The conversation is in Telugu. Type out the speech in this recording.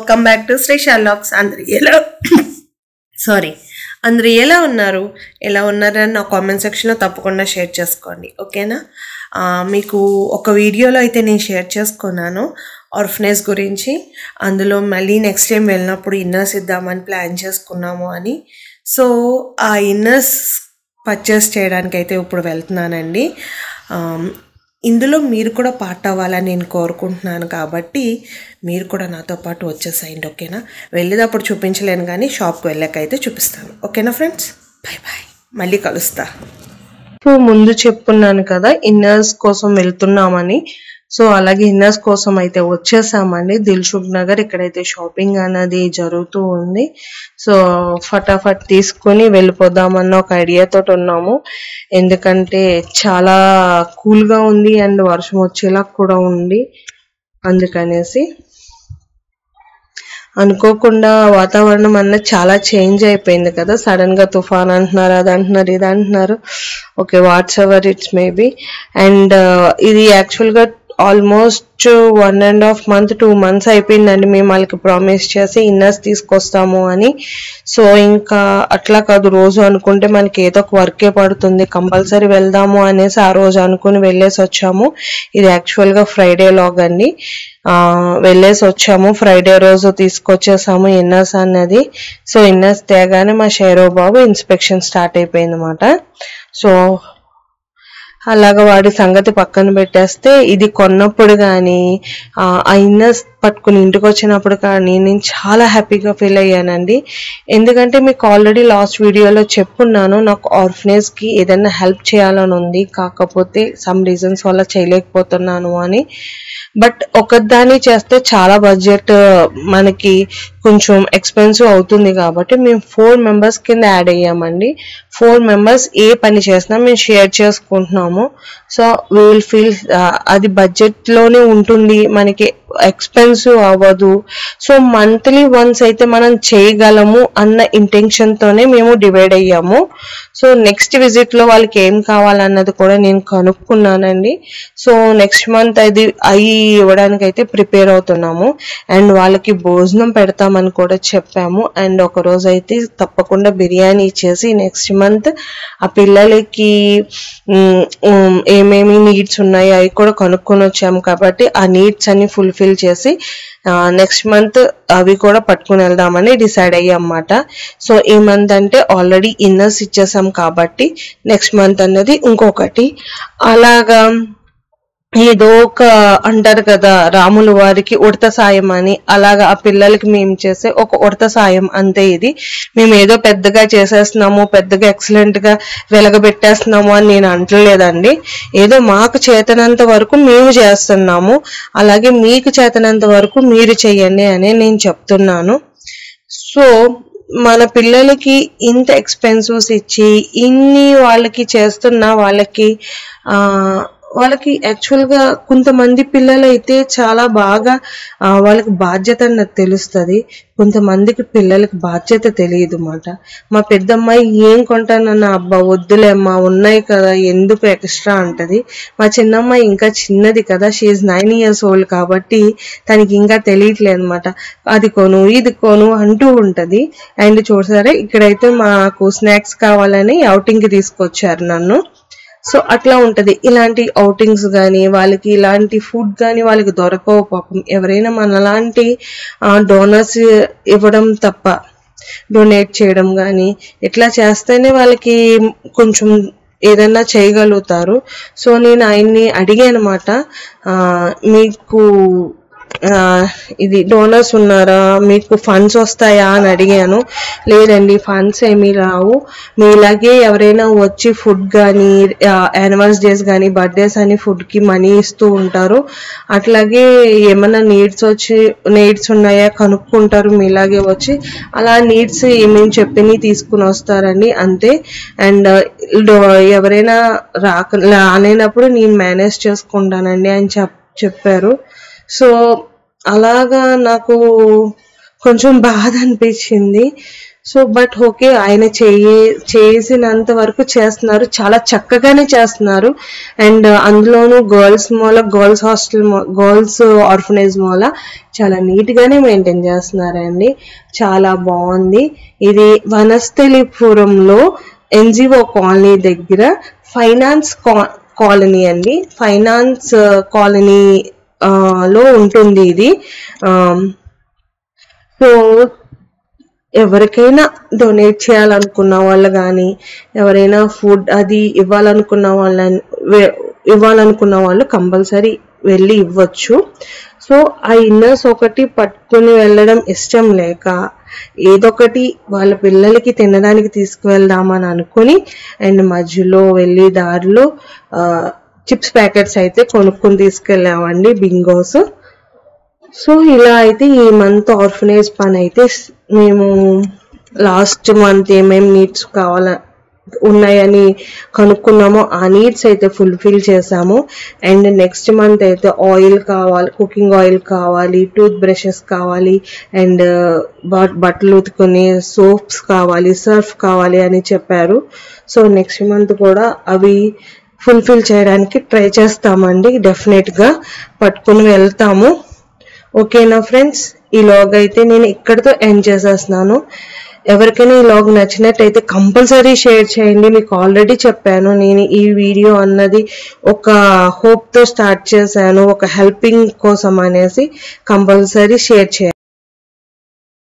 welcome back to Shri Sherlocks అందరు ఎలా సారీ అందరు ఎలా ఉన్నారు ఎలా ఉన్నారని నా కామెంట్ సెక్షన్లో తప్పకుండా షేర్ చేసుకోండి ఓకేనా ఆ, మీకు ఒక వీడియోలో అయితే నేను షేర్ చేసుకున్నాను ఆర్ఫనేజ్ గురించి అందులో మళ్ళీ నెక్స్ట్ టైం వెళ్ళినప్పుడు ఇన్నర్స్ ఇద్దామని ప్లాన్ చేసుకున్నాము అని సో ఆ ఇన్నర్స్ పర్చేస్ చేయడానికి అయితే ఇప్పుడు వెళ్తున్నానండి ఆమ్, ఇందులో మీరు కూడా పార్ట్ అవ్వాలని నేను కోరుకుంటున్నాను కాబట్టి మీరు కూడా నాతో పాటు వచ్చేసేయండి ఓకేనా వెళ్ళేటప్పుడు చూపించలేను కానీ షాప్కి వెళ్ళాకైతే చూపిస్తాను ఓకేనా ఫ్రెండ్స్ బాయ్ బాయ్ మళ్ళీ కలుస్తా సో ముందు చెప్పుకున్నాను కదా ఇన్నర్స్ కోసం వెళ్తున్నామని సో అలాగే ఇన్నర్స్ కోసం అయితే వచ్చేసామండి దిల్సుఖ్ నగర్ ఇక్కడైతే షాపింగ్ అనేది జరుగుతూ ఉంది సో ఫటాఫట్ తీసుకొని వెళ్ళిపోదామన్న ఒక ఐడియా తోటి ఉన్నాము ఎందుకంటే చాలా కూల్ గా ఉంది అండ్ వర్షం వచ్చేలా కూడా ఉంది అందుకనేసి అనుకోకుండా వాతావరణం అన్నది చాలా చేంజ్ అయిపోయింది కదా సడన్ గా తుఫాన్ అంటున్నారు అది అంటున్నారు ఇది అంటున్నారు okay whatsoever it's maybe and ఇది యాక్చువల్ గా almost one and half month two months అయిపోయిందండి మేము వాళ్ళకి ప్రామిస్ చేసి ఇన్నర్స్ తీసుకొస్తాము అని సో ఇంకా అట్లా కాదు రోజు అనుకుంటే మనకి ఏదో ఒక వర్కే పడుతుంది కంపల్సరీ వెళ్దాము అనేసి ఆ రోజు అనుకుని వెళ్ళేసి వచ్చాము ఇది యాక్చువల్ గా ఫ్రైడే లాగ్ అండి ఆ వెళ్ళేసి వచ్చాము ఫ్రైడే రోజు తీసుకొచ్చేసాము ఇన్నర్స్ అన్నది సో ఇన్నర్స్ తేగానే మా షేరో బాబు ఇన్స్పెక్షన్ స్టార్ట్ అయిపోయింది అనమాట సో అలాగ వాడి సంగతి పక్కన పెట్టేస్తే ఇది కొన్నప్పుడు కానీ ఆ ఇన్నర్స్ పట్టుకుని ఇంటికి వచ్చినప్పుడు కానీ నేను చాలా హ్యాపీగా ఫీల్ అయ్యానండి ఎందుకంటే మీకు ఆల్రెడీ లాస్ట్ వీడియోలో చెప్పున్నాను నాకు ఆర్ఫనేజ్ కి ఏదైనా హెల్ప్ చేయాలని ఉంది కాకపోతే సమ్ రీజన్స్ వల్ల చేయలేకపోతున్నాను అని బట్ ఒకదాన్ని చేస్తే చాలా బడ్జెట్ మనకి కొంచెం ఎక్స్పెన్సివ్ అవుతుంది కాబట్టి మేము ఫోర్ మెంబర్స్ కింద యాడ్ అయ్యామండి ఫోర్ మెంబర్స్ ఏ పని చేసినా మేము షేర్ చేసుకుంటున్నాము సో విల్ ఫీల్ అది బడ్జెట్ లోనే ఉంటుంది మనకి ఎక్స్పెన్సివ్ అవ్వదు సో మంత్లీ వన్స్ అయితే మనం చేయగలము అన్న ఇంటెన్షన్ తోనే మేము డివైడ్ అయ్యాము సో నెక్స్ట్ విజిట్ లో వాళ్ళకి ఏం కావాలన్నది కూడా నేను కనుక్కున్నానండి సో నెక్స్ట్ మంత్ అది అయి ఇవ్వడానికి అయితే ప్రిపేర్ అవుతున్నాము అండ్ వాళ్ళకి భోజనం పెడతామని కూడా చెప్పాము అండ్ ఒక రోజు అయితే తప్పకుండా బిర్యానీ ఇచ్చేసి నెక్స్ట్ మంత్ ఆ పిల్లలకి ఉమ్, ఉమ్, ఏమేమి నీడ్స్ ఉన్నాయి అవి కూడా కనుక్కొని వచ్చాము కాబట్టి ఆ నీడ్స్ అన్ని ఫుల్ఫిల్ చేసి నెక్స్ట్ మంత్ అవి కూడా పట్టుకుని వెళ్దామని డిసైడ్ అయ్యామన్నమాట సో ఈ మంత్ అంటే ఆల్రెడీ ఇన్నర్స్ ఇచ్చేసాం కాబట్టి నెక్స్ట్ మంత్ అన్నది ఇంకొకటి అలాగా ఏదో ఒక అంటారు కదా రాముల వారికి ఉడత సాయం అని అలాగా ఆ పిల్లలకి మేము చేసే ఒక ఉడత సాయం అంతే ఇది మేము ఏదో పెద్దగా చేసేస్తున్నాము పెద్దగా ఎక్సలెంట్ గా వెలగబెట్టేస్తున్నాము అని నేను అంటలేదండి ఏదో మాకు చేతనంత వరకు మేము చేస్తున్నాము అలాగే మీకు చేతనంత వరకు మీరు చెయ్యండి అని నేను చెప్తున్నాను సో మన పిల్లలకి ఇంత ఎక్స్పెన్సివ్స్ ఇచ్చి ఇన్ని వాళ్ళకి చేస్తున్నా వాళ్ళకి ఆ వాళ్ళకి యాక్చువల్ గా కొంతమంది పిల్లలు అయితే చాలా బాగా ఆ, వాళ్ళకి బాధ్యత అన్నది తెలుస్తుంది కొంతమందికి పిల్లలకి బాధ్యత తెలియదు మాట మా పెద్దమ్మాయి ఏం కొంటానన్న అబ్బా వద్దులేమ్మా ఉన్నాయి కదా ఎందుకు ఎక్స్ట్రా అంటది మా చిన్నమ్మాయి ఇంకా చిన్నది కదా షీఈ్ నైన్ ఇయర్స్ ఓల్డ్ కాబట్టి తనకి ఇంకా తెలియట్లేదు అనమాట అది కొను ఇది కొను అంటూ ఉంటది అండ్ చూసారా ఇక్కడైతే మాకు స్నాక్స్ కావాలని outing కి తీసుకొచ్చారు నన్ను సో అట్లా ఉంటది ఇలాంటి అవుటింగ్స్ కానీ వాళ్ళకి ఇలాంటి ఫుడ్ కానీ వాళ్ళకి దొరకవు పాపం ఎవరైనా మనలాంటి డోనర్స్ ఇవ్వడం తప్ప డొనేట్ చేయడం కానీ ఇట్లా చేస్తేనే వాళ్ళకి కొంచెం ఏదైనా చేయగలుగుతారు సో నేను ఆయన్ని అడిగాను అనమాట మీకు ఆ, ఇది డోనర్స్ ఉన్నారా మీకు ఫండ్స్ వస్తాయా అని అడిగాను లేదండి ఫండ్స్ ఏమీ రావు మీలాగే ఎవరైనా వచ్చి ఫుడ్ కానీ యానివర్స్ డేస్ కానీ బర్త్డేస్ అని ఫుడ్ కి మనీ ఇస్తూ ఉంటారు అట్లాగే ఏమైనా నీడ్స్ వచ్చి నీడ్స్ ఉన్నాయా కనుక్కుంటారు మీలాగే వచ్చి అలా నీడ్స్ ఏమేమి చెప్పి తీసుకుని వస్తారండి అంతే అండ్ ఎవరైనా రాక రాలేనప్పుడు నేను మేనేజ్ చేసుకుంటానండి అని చెప్ చెప్పారు సో అలాగా నాకు కొంచెం బాధ అనిపించింది సో బట్ ఓకే ఆయన చేయ చేసినంత వరకు చేస్తున్నారు చాలా చక్కగానే చేస్తున్నారు అండ్ అందులోనూ గర్ల్స్ మూల గర్ల్స్ హాస్టల్ గర్ల్స్ ఆర్ఫనైజ్ మూల చాలా నీట్ గానే మెయింటైన్ చేస్తున్నారండి చాలా బాగుంది ఇది వనస్థలిపురంలో ఎన్జిఓ కాలనీ దగ్గర ఫైనాన్స్ కాలనీ అండి ఫైనాన్స్ కాలనీ లో ఉంటుంది ఇది సో ఎవరికైనా డొనేట్ చేయాలనుకున్న వాళ్ళు కానీ ఎవరైనా ఫుడ్ అది ఇవ్వాలనుకున్న వాళ్ళని వే- ఇవ్వాలనుకున్న వాళ్ళు కంపల్సరీ వెళ్ళి ఇవ్వచ్చు సో ఆ ఇన్నర్స్ ఒకటి పట్టుకుని వెళ్ళడం ఇష్టం లేక ఏదొకటి వాళ్ళ పిల్లలకి తినడానికి తీసుకువెళ్దామని అనుకుని అండ్ మధ్యలో వెళ్ళి దారిలో చిప్స్ ప్యాకెట్స్ అయితే కొనుక్కొని తీసుకెళ్ళామండి బింగోస్ సో ఇలా అయితే ఈ మంత్ ఆర్ఫనేజ్ పని అయితే స్- మేము లాస్ట్ మంత్ ఏమేమి నీడ్స్ కావాల ఉన్నాయని కనుక్కున్నామో ఆ నీడ్స్ అయితే ఫుల్ఫిల్ చేసాము అండ్ నెక్స్ట్ మంత్ అయితే ఆయిల్ కావాలి కుకింగ్ ఆయిల్ కావాలి టూత్ బ్రషెస్ కావాలి అండ్ బట్టలు ఉతుకునే సోప్స్ కావాలి సర్ఫ్ కావాలి అని చెప్పారు సో నెక్స్ట్ మంత్ కూడా అవి ఫుల్ఫిల్ చేయడానికి ట్రై చేస్తామండి డెఫినెట్ గా పట్టుకుని వెళ్తాము ఓకేనా ఫ్రెండ్స్ ఈ లాగ్ అయితే నేను ఇక్కడితో ఎండ్ చేసేస్తున్నాను ఎవరికైనా ఈ లాగ్ నచ్చినట్టయితే కంపల్సరీ షేర్ చేయండి మీకు ఆల్రెడీ చెప్పాను నేను ఈ వీడియో అన్నది ఒక హోప్ తో స్టార్ట్ చేశాను ఒక హెల్పింగ్ కోసం అనేసి కంపల్సరీ షేర్ చేయండి